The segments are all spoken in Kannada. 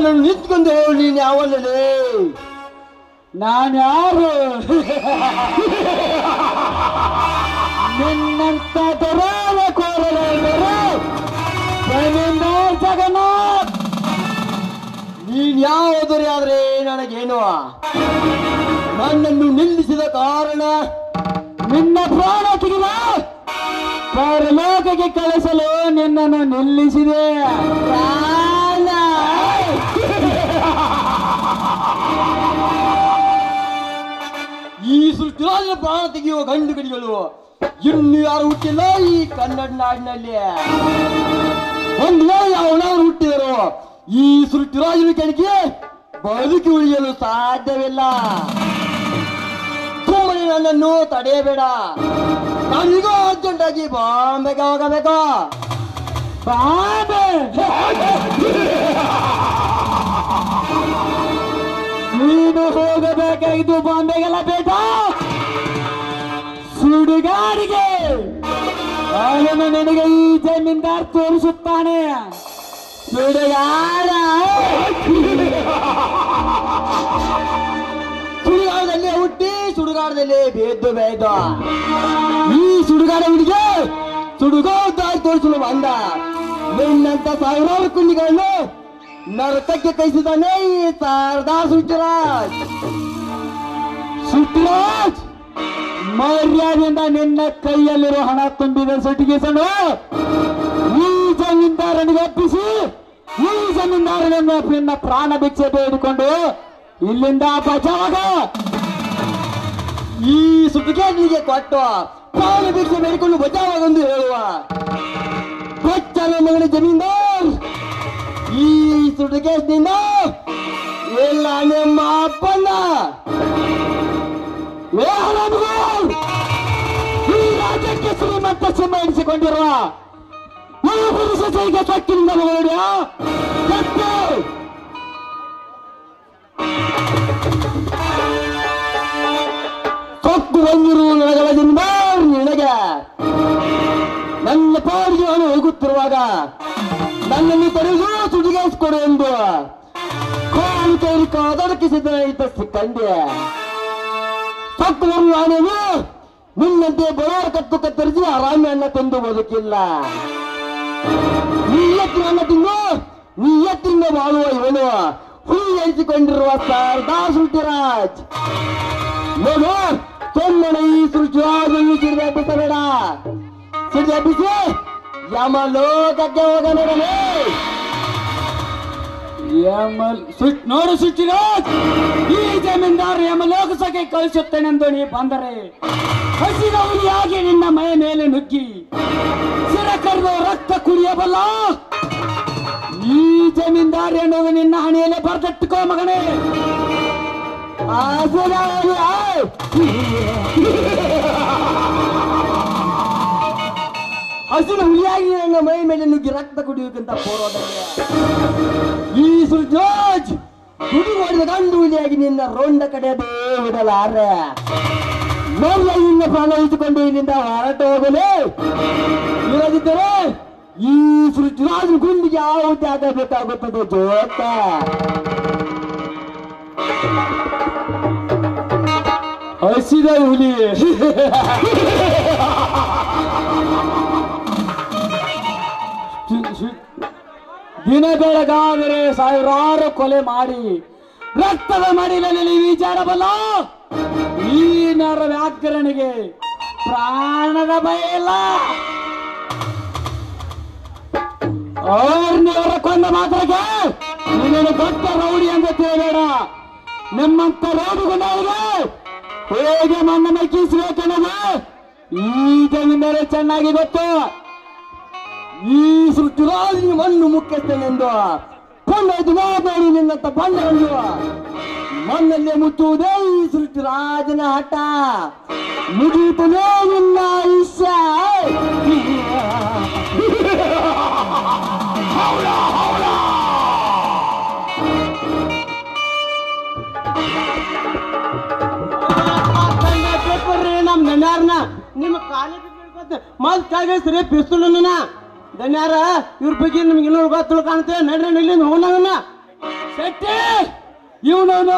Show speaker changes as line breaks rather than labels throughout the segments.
ನನ್ನನ್ನು ನಿಂತ್ಕೊಂಡು ಹೇಳು ನೀನು ಯಾವಲ್ಲೇ
ನಾನು ಯಾರು ನಿನ್ನಂತ ದೊರೆಯ ಕೋರಲೇವರು ಜಗನ್ನಾಥ್
ನೀನ್ ಯಾವ ದೊರೆ ಆದ್ರೆ ನನಗೇನು ನನ್ನನ್ನು ನಿಲ್ಲಿಸಿದ ಕಾರಣ
ನಿನ್ನ ಪ್ರಾಣ ತೆಗೆದ ಪರಲೋಕಕ್ಕೆ ಕಳಿಸಲು ನಿನ್ನನ್ನು ನಿಲ್ಲಿಸಿದೆ
ಪ್ರಾಣ ಈ ಸೃಷ್ಟಿರಾಜನ ಪ್ರಾಣ ತೆಗೆಯುವ ಗಂಡು ಗಡಿಗಳು ಇನ್ನು ಯಾರು ಹುಟ್ಟಿಲ್ಲ ಈ ಕನ್ನಡ ನಾಡಿನಲ್ಲಿ ಒಂದು ವೇಳೆ ಅವನಾದ್ರು ಹುಟ್ಟಿದರು ಈ ಸೃಷ್ಟಿರಾಜನ ಕೆಳಗೆ ಬದುಕಿ ಉಳಿಯಲು ಸಾಧ್ಯವಿಲ್ಲ ಸುಮ್ಮನೆ ನನ್ನನ್ನು ತಡೆಯಬೇಡ ನಾನೀಗ ಅರ್ಜೆಂಟ್ ಆಗಿ ಬಾಂಬೆಗೆ ಹೋಗಬೇಕು
ಬಾಬೆ ನೀನು ಹೋಗಬೇಕಾಗಿದ್ದು ಬಾಂಬೆಗೆಲ್ಲ ಬೇಟ ಸುಡುಗಾಡಿಗೆ ಅವನು ನಿನಗೆ ಈ ಜಮೀನ್ದಾರ್ ತೋರಿಸುತ್ತಾನೆ
ಸುಡುಗಾಡ ಸುಡುಗಾಡದಲ್ಲಿ ಹುಟ್ಟಿ ಸುಡುಗಾಡದಲ್ಲಿ ಬೇದ್ದು ಬೇಯ್ದು ಈ ಸುಡುಗಾಡ ಹುಡುಗಿ ಸುಡುಗೋ ದಾರಿ ತೋರಿಸಲು ಬಂದ ನಿನ್ನಂತ ಸಾವಿರಾರು ಕುಂಡಿಗಳನ್ನು ನರಕಕ್ಕೆ ಕೈಸಿದಾನೆ ಈ ಶಾರದಾ ಸುಟ್ಟರಾಜ್
ಸುಟ್ರಾಜ್ ಮರ್ಯಾದೆಯಿಂದ ನಿನ್ನ ಕೈಯಲ್ಲಿರೋ ಹಣ ತುಂಬಿದ ಸಟಿಗೆಸನು ಈ ಜಮೀನ್ದಾರನಿಗೆ ಒಪ್ಪಿಸಿ ಈ ಜಮೀನ್ದಾರನನ್ನು ನಿನ್ನ ಪ್ರಾಣ ಭಿಕ್ಷೆ ಬೇಡಿಕೊಂಡು ಇಲ್ಲಿಂದ ಬಚಾವಾಗ
ಈ ಸುಡುಗಾಡಿಗೆ ಕೊಟ್ಟು ಪ್ರಾಣ ಭಿಕ್ಷೆ ಬೇಡಿಕೊಂಡು ಬಚಾವಾಗೊಂದು ಹೇಳುವ ಕೊಚ್ಚಲ ಮಗನ ಜಮೀನ್ದಾರ್ ಈ ಸುಡುಗೇಶದಿಂದ ಇಲ್ಲ ನಿಮ್ಮ ಅಪ್ಪನ
ಏ ಹರಾಮಿಗಳು! ಈ ರಾಜ್ಯಕ್ಕೆ ಶ್ರೀಮಂತ ಸಿಂಹ ಎನಿಸಿಕೊಂಡಿರುವ ಈ ಪುರುಷ ಸೈಗೆ ಸಕ್ಕಿನಿಂದ ಮಗಳಿಯ ಕತ್ತು
ಸೊಕ್ಕು ಬಂದಿರು ನನಗಳ ಜಮೀನ್ದಾರ್ ನಿನಗೆ ನನ್ನ ಪಾಡಿಗೆ ಅವನು ಹೋಗುತ್ತಿರುವಾಗ ನನ್ನನ್ನು ತಡೆದು ಸುಡಿಗೇಸ್ಕೊಡು ಎಂದು ಕಾಲು ಕೈಲಿ ಕಾದಡಕ್ಕೆ ಸಿದ್ಧನಾಗಿದ್ದ ಸಿಕ್ಕಂಡೆ ಸೊಕ್ಕು ಬರುವ ನಾನೇನು ನಿನ್ನಂತೆ ಬರೋರ ಕತ್ತು ಕತ್ತರಿಸಿ ಆರಾಮಿ ಅನ್ನ ತಂದು ಬದುಕಿಲ್ಲ ನೀ ಎತ್ತಿನ ಅನ್ನ ತಿಂದು ನೀ ಎತ್ತಿನ ಬಾಳುವ ಇವನು ಹುಳಿ ಎನಿಸಿಕೊಂಡಿರುವ ಶಾರದಾ ಸುಲ್ಟಿರಾಜ್ ನೋಡು ಸುಮ್ಮನೆ ಈ ಸೃಷ್ಟಿಯಾಗಲು ಸಿಡಿದು ಎಬ್ಬಿಸಬೇಡ ಸಿಡಿದು ಎಬ್ಬಿಸಿ ಯಮ ಲೋಕಕ್ಕೆ ಹೋಗಬೇಡಲೇ
ಯಮಲ್ ಸುಟ್ ನೋಡು ಸುಚ್ಚಿರಾಜ್ ಈ ಜಮೀನ್ದಾರ ಯಮಲೋಕಸಕ್ಕೆ ಕಳಿಸುತ್ತೇನೆಂದು ನೀ ಬಂದರೆ ಹಸಿದ ಹುಲಿಯಾಗಿ ನಿನ್ನ ಮೈ ಮೇಲೆ ನುಗ್ಗಿ ಸಿರ ಕರೆದು ರಕ್ತ ಕುಡಿಯಬಲ್ಲ ಈ ಜಮೀನ್ದಾರ ಎನ್ನುವುದು ನಿನ್ನ ಹಣೆಯಲ್ಲಿ ಬರ್ದಟ್ಟುಕೋ ಮಗನೇ
ಆಸರಾಗಿ ಆಯ್. ಹಸಿದ ಹುಲಿಯಾಗಿ ನನ್ನ ಮೈ ಮೇಲೆ ನುಗ್ಗಿ ರಕ್ತ ಕುಡಿಯೋಕ್ಕಿಂತ ಪೋರೋದಕ್ಕೆ ಈ ಸುರ್ಜೋಜ್ ಗುಡಿ ಮಾಡಿದ ಗಂಡು ಹುಲಿಯಾಗಿ ನಿನ್ನ ರೋಂಡ ಕಡೆ ಬಿಡಲಾರೆ ನನ್ನ ನಿನ್ನ ಪ್ರಾಣ ಇಟ್ಟುಕೊಂಡು ಇಲ್ಲಿಂದ ಹೊರಟು ಹೋಗಲೇ ಇಲ್ಲದಿದ್ದರೆ ಈ ಸೃಷ್ಟಿರಾಜನ ಗುಂಡಿಗೆ ಯಾವ ತ್ಯಾಗ ಬೇಕಾಗುತ್ತದೆ ಜೋತ
ಹಸಿದ ಹುಲಿ ದಿನ ಬೆಳಗಾದರೆ ಸಾವಿರಾರು ಕೊಲೆ ಮಾಡಿ ರಕ್ತದ ಮಡಿಲಲ್ಲಿ ವಿಚಾರಬಲ್ಲ ಈ ನರ ವ್ಯಾಕರಣಿಗೆ ಪ್ರಾಣದ ಭಯ ಇಲ್ಲ ಅವ್ರನ್ನವರ ಕೊಂದ ಮಾತ್ರಕ್ಕೆ ನಿನ್ನನ್ನು ದೊಡ್ಡ ರೌಡಿ ಅಂತ ತಿಳಿಬೇಡ ನಿಮ್ಮಂತ ರೌಡಿಗೊಂಡವರಿಗೆ ಹೇಗೆ ಮಣ್ಣ ಮೆಕ್ಕಿಸಬೇಕನ್ನೋದು ಈ ಜಮೀನರೆ ಚೆನ್ನಾಗಿ ಗೊತ್ತು
ಈ ಸೃಷ್ಟಿರಾಜನಿಗೆ ಮಣ್ಣು ಮುಖ್ಯಸ್ಥನೆಂದು ಕೊಂಡೊಯ್ದು ನೋಡಿ ನಿನ್ನಂತ ಬಂಡಗಳು ಮಣ್ಣಲ್ಲೇ ಮುಚ್ಚುವುದೇ ಈ ಸೃಷ್ಟಿರಾಜನ ಹಠ ಮುಗಿಯುತ್ತದೆ ನಿನ್ನ ಆಯುಷ್ಯ
ನಮ್ ದಣ್ಯಾರನ ನಿಮ್ಮ ಕಾಲೇಜ್ ಮತ್ ಕಾಗೇಸ್ರಿ ಪಿಸ್ತೂಲನ್ನ ದಣ್ಯಾರ ಇವ್ರ ಬಗ್ಗೆ ನಿಮ್ಗೆ ಇನ್ನೂ ಗೊತ್ತು ಕಾಣ್ತೇವೆ ನಡ್ರಿ ಇಲ್ಲಿಂದ ಹೋಗೋಣ
ಶೆಟ್ಟಿ ಇವನವನು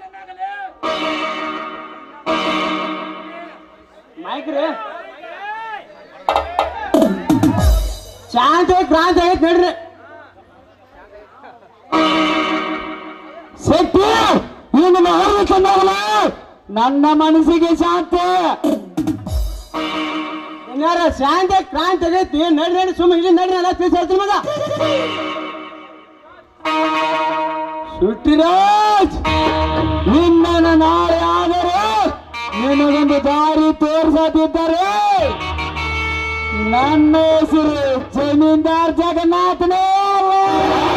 ಮೈಕ್ ರೀ ಶಾಂತ ಕ್ರಾಂತಿ ಆಗೈತೆ ನೋಡ್ರಿ
ಶೆಟ್ಟಿ ಇವನನ್ನು ಹೊರಬೇಕಂದಾಗಲ್ಲ ನನ್ನ ಮನಸ್ಸಿಗೆ ಶಾಂತಿ
ಏನಾರ ಶಾಂತಿ ಕ್ರಾಂತಿ ಆಗೈತಿ ನಡ್ರಿ ನಡ್ರಿ ಸುಮ್ಮ ಇಲ್ಲಿ ನಡ್ರಿ ಎಲ್ಲ ತಿಳಿಸಿ ಹೇಳ್ತೀನಿ ಮಗ
ಶುಟ್ಟಿರಾಜ್ ನಿನ್ನನ್ನು ನಾಳೆ ಆದರೆ ನಿನಗೊಂದು ದಾರಿ ತೋರಿಸದಿದ್ದರೆ ನನ್ನ ಹೆಸರು ಜಮೀನ್ದಾರ್ ಜಗನ್ನಾಥನೇ ಅಲ್ಲ.